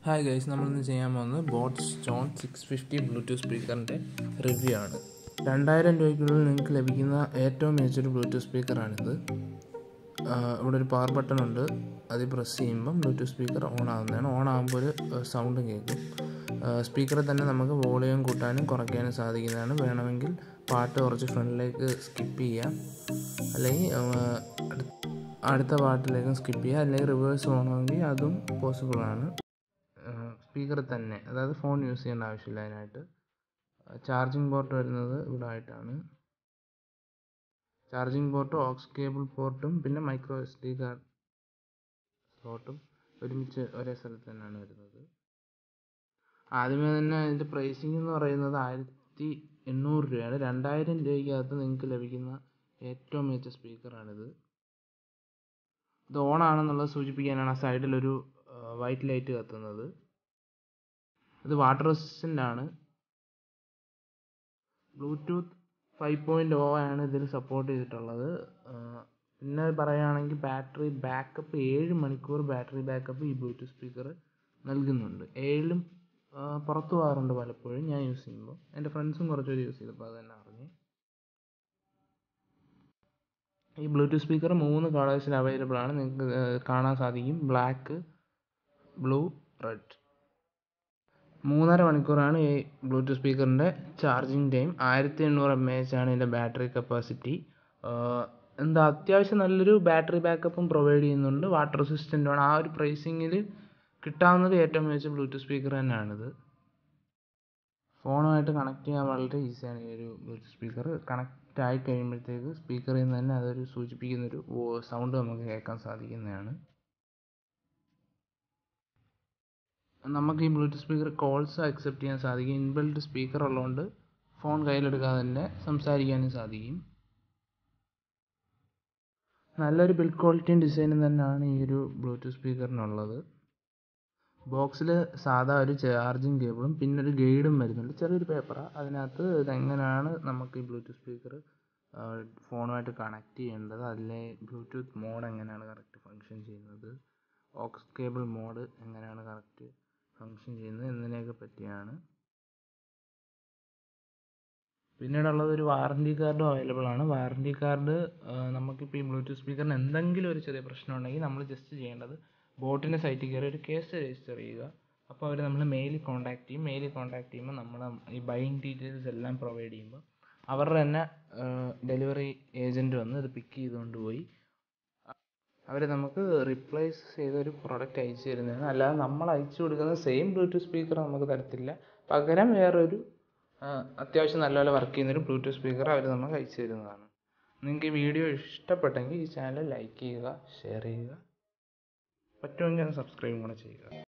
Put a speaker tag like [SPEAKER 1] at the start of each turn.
[SPEAKER 1] hi guys നമ്മളിന്ന് ചെയ്യാൻ പോകുന്നത് boAt stone six fifty Bluetooth സ്പീക്കറിൻ്റെ റിവ്യൂ ആണ് രണ്ടായിരം രൂപയ്ക്കുള്ളിൽ നിങ്ങൾക്ക് ലഭിക്കുന്ന ഏറ്റവും മികച്ചൊരു ബ്ലൂടൂത്ത് സ്പീക്കറാണിത് ആഹ് ഇവിടെ ഒരു പവർ ബട്ടൺ ഉണ്ട് അത് പ്രസ് ചെയ്യുമ്പം ബ്ലൂടൂത്ത് സ്പീക്കർ ഓൺ ആവുന്നതാണ് ഓൺ ആകുമ്പോൾ ഒരു സൗണ്ട് കേൾക്കും സ്പീക്കറിൽ തന്നെ നമുക്ക് വോളിയം കൂട്ടാനും കുറയ്ക്കാനും സാധിക്കുന്നതാണ് വേണമെങ്കിൽ പാട്ട് കുറച്ച് ഫ്രണ്ടിലേക്ക് സ്കിപ്പ് ചെയ്യാം അല്ലെങ്കിൽ ആഹ് അടുത്ത- അടുത്ത പാട്ടിലേക്കും സ്കിപ്പ് ചെയ്യാം അല്ലെങ്കിൽ റിവേഴ്സ് പോകണമെങ്കിൽ അതും പോസിബിൾ ആണ് സ്പീക്കറിൽ തന്നെ അതായത് ഫോൺ യൂസ് ചെയ്യേണ്ട ആവശ്യമില്ല അതിനായിട്ട് ചാർജിങ് പോർട്ട് വരുന്നത് ഇവിടെ ആയിട്ടാണ് ചാർജിങ് പോർട്ടും ഓക്സ് കേബിൾ പോർട്ടും പിന്നെ മൈക്രോ എസ് ഡി കാർഡ് സ്ലോട്ടും ഒരുമിച്ച് ഒരേ സ്ഥലത്ത് തന്നെയാണ് വരുന്നത് ആദ്യമേ തന്നെ അതിൻ്റെ പ്രൈസിങ് എന്ന് പറയുന്നത് ആയിരത്തി എണ്ണൂറ് രൂപയാണ് രണ്ടായിരം രൂപയ്ക്കകത്ത് നിങ്ങൾക്ക് ലഭിക്കുന്ന ഏറ്റവും മികച്ച സ്പീക്കറാണിത് ഇത് ഓൺ ആണെന്നുള്ളത് സൂചിപ്പിക്കാനാണ് ആ സൈഡിലൊരു വൈറ്റ് ലൈറ്റ് കത്തുന്നത് ഇത് വാട്ടർ റെസിസ്റ്റൻ്റ് ആണ് ബ്ലൂടൂത്ത് ഫൈവ് പോയിൻ്റ് ഓ ആണ് ഇതിൽ സപ്പോർട്ട് ചെയ്തിട്ടുള്ളത് ആ, പിന്നെ പറയുകയാണെങ്കിൽ ബാറ്ററി ബാക്കപ്പ് ഏഴ് മണിക്കൂർ ബാറ്ററി ബാക്കപ്പ് ഈ ബ്ലൂടൂത്ത് സ്പീക്കർ നൽകുന്നുണ്ട് ഏഴിലും ആ, പുറത്ത് പോകാറുണ്ട് പലപ്പോഴും ഞാൻ യൂസ് ചെയ്യുമ്പോൾ എൻ്റെ ഫ്രണ്ട്സും കുറച്ച് പേര് യൂസ് ചെയ്തപ്പോൾ അത് തന്നെ അറിഞ്ഞു ഈ ബ്ലൂടൂത്ത് സ്പീക്കർ മൂന്ന് കളേഴ്സിൽ അവൈലബിൾ ആണ് നിങ്ങൾക്ക് ഏഹ്, കാണാൻ സാധിക്കും ബ്ലാക്ക് ബ്ലൂ റെഡ് മൂന്നര മണിക്കൂറാണ് ഈ ബ്ലൂടൂത്ത് സ്പീക്കറിൻ്റെ ചാർജിങ് ടൈം ആയിരത്തി എണ്ണൂറ് എം എച്ച് ആണ് ഇതിൻ്റെ ബാറ്ററി കപ്പാസിറ്റി എന്താ അത്യാവശ്യം നല്ലൊരു ബാറ്ററി ബാക്കപ്പും പ്രൊവൈഡ് ചെയ്യുന്നുണ്ട് വാട്ടർ റെസിസ്റ്റൻ്റാണ് ആ ഒരു പ്രൈസിങ്ങിൽ കിട്ടാവുന്നത് ഏറ്റവും മികച്ച ബ്ലൂടൂത്ത് സ്പീക്കർ തന്നെയാണിത് ഫോണുമായിട്ട് കണക്ട് ചെയ്യാൻ വളരെ ഈസിയാണ് ഈ ഒരു ബ്ലൂടൂത്ത് സ്പീക്കർ കണക്റ്റ് ആയി കഴിയുമ്പോഴത്തേക്ക് സ്പീക്കറിൽ നിന്ന് തന്നെ അതൊരു സൂചിപ്പിക്കുന്നൊരു സൗണ്ട് നമുക്ക് കേൾക്കാൻ സാധിക്കുന്നതാണ് നമുക്ക് ഈ ബ്ലൂടൂത്ത് സ്പീക്കർ കോൾസ് അക്സെപ്റ്റ് ചെയ്യാൻ സാധിക്കും ഇൻബിൽഡ് സ്പീക്കർ ഉള്ളതുകൊണ്ട് ഫോൺ കയ്യിലെടുക്കാതെ തന്നെ സംസാരിക്കാനും സാധിക്കും നല്ലൊരു ബിൽഡ് ക്വാളിറ്റിയും ഡിസൈനും തന്നെയാണ് ഈ ഒരു ബ്ലൂടൂത്ത് സ്പീക്കറിനുള്ളത് ബോക്സിൽ സാധാ ഒരു ചാർജിങ് കേബിളും പിന്നെ ഒരു ഗൈഡും വരുന്നുണ്ട് ചെറിയൊരു പേപ്പറാണ് അതിനകത്ത് ഇതെങ്ങനെയാണ് നമുക്ക് ഈ ബ്ലൂടൂത്ത് സ്പീക്കർ ഫോണുമായിട്ട് കണക്ട് ചെയ്യേണ്ടത് അതിലെ ബ്ലൂടൂത്ത് മോഡ് എങ്ങനെയാണ് കറക്റ്റ് ഫങ്ഷൻ ചെയ്യുന്നത് ഓക്സ് കേബിൾ മോഡ് എങ്ങനെയാണ് കറക്റ്റ് ഫങ്ഷൻ ചെയ്യുന്നത് എന്നതിനെയൊക്കെ പറ്റിയാണ് പിന്നീടുള്ളത് ഒരു വാറണ്ടി കാർഡും അവൈലബിൾ ആണ് വാറണ്ടി കാർഡ് നമുക്കിപ്പോൾ ഈ ബ്ലൂടൂത്ത് സ്പീക്കറിന് എന്തെങ്കിലും ഒരു ചെറിയ പ്രശ്നം ഉണ്ടെങ്കിൽ നമ്മൾ ജസ്റ്റ് ചെയ്യേണ്ടത് ബോട്ടിൻ്റെ സൈറ്റിൽ കയറി ഒരു കേസ് രജിസ്റ്റർ ചെയ്യുക അപ്പോൾ അവർ നമ്മൾ മെയിലിൽ കോൺടാക്ട് ചെയ്യും മെയിലിൽ കോൺടാക്ട് ചെയ്യുമ്പോൾ നമ്മൾ ഈ ബൈയിങ് ഡീറ്റെയിൽസ് എല്ലാം പ്രൊവൈഡ് ചെയ്യുമ്പോൾ അവരുടെ തന്നെ ഡെലിവറി ഏജൻറ്റ് വന്ന് ഇത് പിക്ക് ചെയ്തുകൊണ്ട് പോയി അവർ നമുക്ക് റിപ്ലേസ് ചെയ്തൊരു പ്രോഡക്റ്റ് അയച്ചു തരുന്നതാണ് അല്ലാതെ നമ്മൾ അയച്ചു കൊടുക്കുന്ന സെയിം ബ്ലൂടൂത്ത് സ്പീക്കർ നമുക്ക് തരത്തില്ല പകരം വേറൊരു ആ, അത്യാവശ്യം നല്ലപോലെ വർക്ക് ചെയ്യുന്നൊരു ബ്ലൂടൂത്ത് സ്പീക്കർ അവർ നമുക്ക് അയച്ചു തരുന്നതാണ് നിങ്ങൾക്ക് ഈ വീഡിയോ ഇഷ്ടപ്പെട്ടെങ്കിൽ ഈ ചാനൽ ലൈക്ക് ചെയ്യുക ഷെയർ ചെയ്യുക പറ്റുമെങ്കിൽ സബ്സ്ക്രൈബും കൂടെ ചെയ്യുക